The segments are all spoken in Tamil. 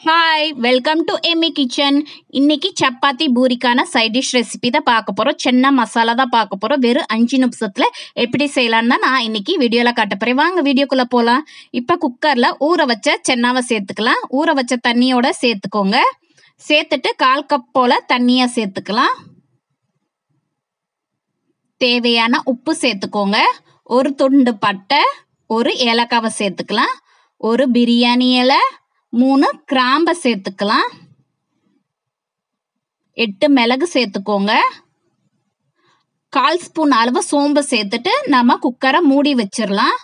hi welcome to Emmy kitchen இன்னைக்கு சப்பாத்தி பூரிக்கான சைட் டிஷ் ரெசிபி தான் பார்க்க போகிறோம் சின்ன மசாலா தான் பார்க்க போகிறோம் வெறும் அஞ்சு நிமிஷத்தில் எப்படி செய்யலான்னு தான் நான் இன்னைக்கு வீடியோவில் காட்ட போகிறேன் வாங்க வீடியோக்குள்ளே போகலாம் இப்போ குக்கரில் ஊற வச்ச சென்னாவை சேர்த்துக்கலாம் ஊற வச்ச தண்ணியோட சேர்த்துக்கோங்க சேர்த்துட்டு கால் கப் போல் தண்ணியை சேர்த்துக்கலாம் தேவையான உப்பு சேர்த்துக்கோங்க ஒரு துண்டு பட்டை ஒரு ஏலக்காவை சேர்த்துக்கலாம் ஒரு பிரியாணி இலை மூணு கிராம்பை சேர்த்துக்கலாம் எட்டு மிளகு சேர்த்துக்கோங்க கால் ஸ்பூன் அளவு சோம்பு சேர்த்துட்டு நம்ம குக்கரை மூடி வச்சிடலாம்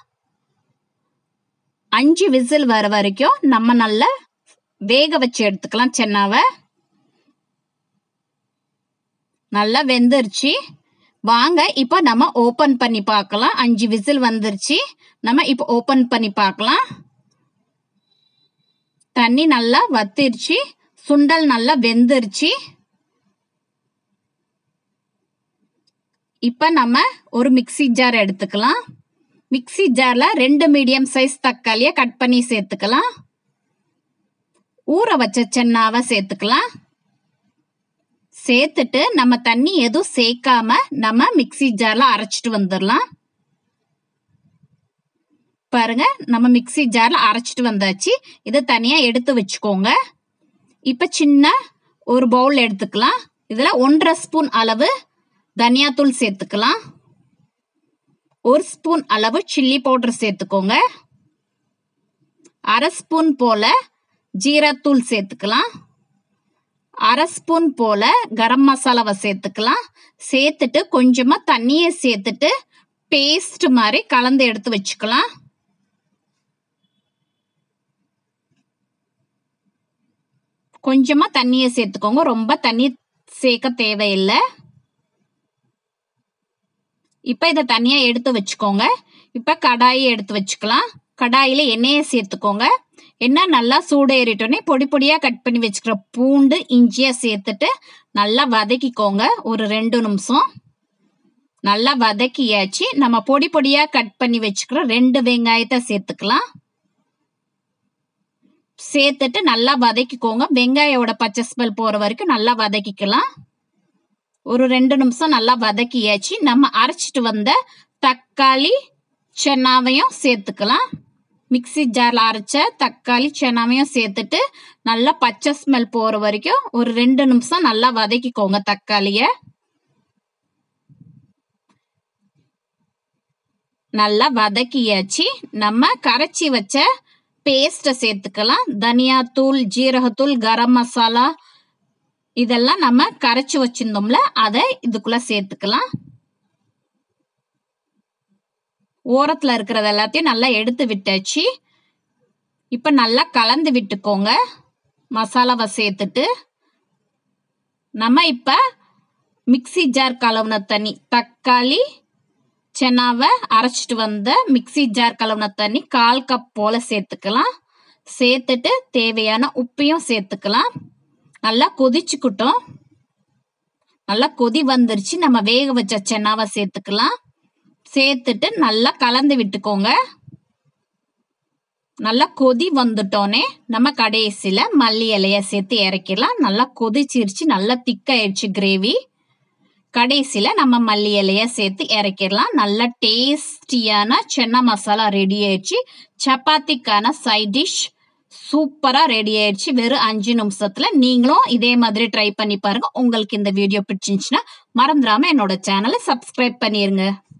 அஞ்சு விசில் வர வரைக்கும் நம்ம நல்லா வேக வச்சு எடுத்துக்கலாம் சென்னாவை நல்லா வெந்துருச்சு வாங்க இப்போ நம்ம ஓப்பன் பண்ணி பார்க்கலாம் அஞ்சு விசில் வந்துருச்சு நம்ம இப்போ ஓப்பன் பண்ணி பார்க்கலாம் தண்ணி நல்லா வத்திருச்சு சுண்டல் நல்லா வெந்துருச்சு இப்போ நம்ம ஒரு மிக்சி ஜார் எடுத்துக்கலாம் மிக்சி ஜாரில் ரெண்டு மீடியம் சைஸ் தக்காளியை கட் பண்ணி சேர்த்துக்கலாம் ஊற வச்ச சென்னாவை சேர்த்துக்கலாம் சேர்த்துட்டு நம்ம தண்ணி எதுவும் சேர்க்காம நம்ம மிக்சி ஜாரில் அரைச்சிட்டு வந்துடலாம் பாருங்க நம்ம மிக்சி ஜாரில் அரைச்சிட்டு வந்தாச்சு இதை தனியாக எடுத்து வச்சுக்கோங்க இப்போ சின்ன ஒரு பவுல் எடுத்துக்கலாம் இதில் ஒன்றரை ஸ்பூன் அளவு தனியாத்தூள் சேர்த்துக்கலாம் ஒரு ஸ்பூன் அளவு சில்லி பவுடர் சேர்த்துக்கோங்க அரை ஸ்பூன் போல ஜீராத்தூள் சேர்த்துக்கலாம் அரை ஸ்பூன் போல கரம் மசாலாவை சேர்த்துக்கலாம் சேர்த்துட்டு கொஞ்சமாக தண்ணியை சேர்த்துட்டு பேஸ்ட் மாதிரி கலந்து எடுத்து வச்சுக்கலாம் கொஞ்சமாக தண்ணியை சேர்த்துக்கோங்க ரொம்ப தண்ணி சேர்க்க தேவையில்லை இப்போ இதை தனியாக எடுத்து வச்சுக்கோங்க இப்போ கடாயை எடுத்து வச்சுக்கலாம் கடாயில் எண்ணெயை சேர்த்துக்கோங்க எண்ணெய் நல்லா சூடு ஏறிட்டோன்னே பொடி பொடியாக கட் பண்ணி வச்சுக்கிற பூண்டு இஞ்சியை சேர்த்துட்டு நல்லா வதக்கிக்கோங்க ஒரு ரெண்டு நிமிஷம் நல்லா வதக்கியாச்சு நம்ம பொடி பொடியாக கட் பண்ணி வச்சுக்கிற ரெண்டு வெங்காயத்தை சேர்த்துக்கலாம் சேர்த்துட்டு நல்லா வதக்கிக்கோங்க வெங்காயோட பச்சை ஸ்மெல் போகிற வரைக்கும் நல்லா வதக்கிக்கலாம் ஒரு ரெண்டு நிமிஷம் நல்லா வதக்கியாச்சு நம்ம அரைச்சிட்டு வந்த தக்காளி சென்னாவையும் சேர்த்துக்கலாம் மிக்சி ஜாரில் அரைச்ச தக்காளி சென்னாவையும் சேர்த்துட்டு நல்லா பச்சை ஸ்மெல் போகிற வரைக்கும் ஒரு ரெண்டு நிமிஷம் நல்லா வதக்கிக்கோங்க தக்காளியை நல்லா வதக்கியாச்சு நம்ம கரைச்சி வச்ச பேஸ்ட்டை சேர்த்துக்கலாம் தனியாத்தூள் ஜீரகத்தூள் கரம் மசாலா இதெல்லாம் நம்ம கரைச்சி வச்சிருந்தோம்ல அதை இதுக்குள்ள சேர்த்துக்கலாம் ஓரத்தில் இருக்கிறது எல்லாத்தையும் நல்லா எடுத்து விட்டாச்சு இப்போ நல்லா கலந்து விட்டுக்கோங்க மசாலாவை சேர்த்துட்டு நம்ம இப்போ மிக்சி ஜார் கலவுன தண்ணி தக்காளி சென்னாவை அரைச்சிட்டு வந்த மிக்சி ஜார் கலவுன தண்ணி கால் கப் போல் சேர்த்துக்கலாம் சேர்த்துட்டு தேவையான உப்பையும் சேர்த்துக்கலாம் நல்லா கொதிச்சுக்கிட்டோம் நல்லா கொதி வந்துருச்சு நம்ம வேக வச்ச சென்னாவை சேர்த்துக்கலாம் சேர்த்துட்டு நல்லா கலந்து விட்டுக்கோங்க நல்லா கொதி வந்துட்டோன்னே நம்ம கடைசியில் மல்லி இலைய சேர்த்து இறக்கிடலாம் நல்லா கொதிச்சிருச்சு நல்லா திக்காயிடுச்சு கிரேவி கடைசியில் நம்ம மல்லி இலைய சேர்த்து இறக்கிடலாம் நல்ல டேஸ்டியான சென்னா மசாலா ரெடி ஆயிடுச்சு சப்பாத்திக்கான சைட் டிஷ் சூப்பராக ரெடி ஆயிடுச்சு வெறும் அஞ்சு நிமிஷத்தில் நீங்களும் இதே மாதிரி ட்ரை பண்ணி பாருங்க உங்களுக்கு இந்த வீடியோ பிடிச்சிருந்துச்சுன்னா மறந்துடாம என்னோட சேனலை சப்ஸ்கிரைப் பண்ணிருங்க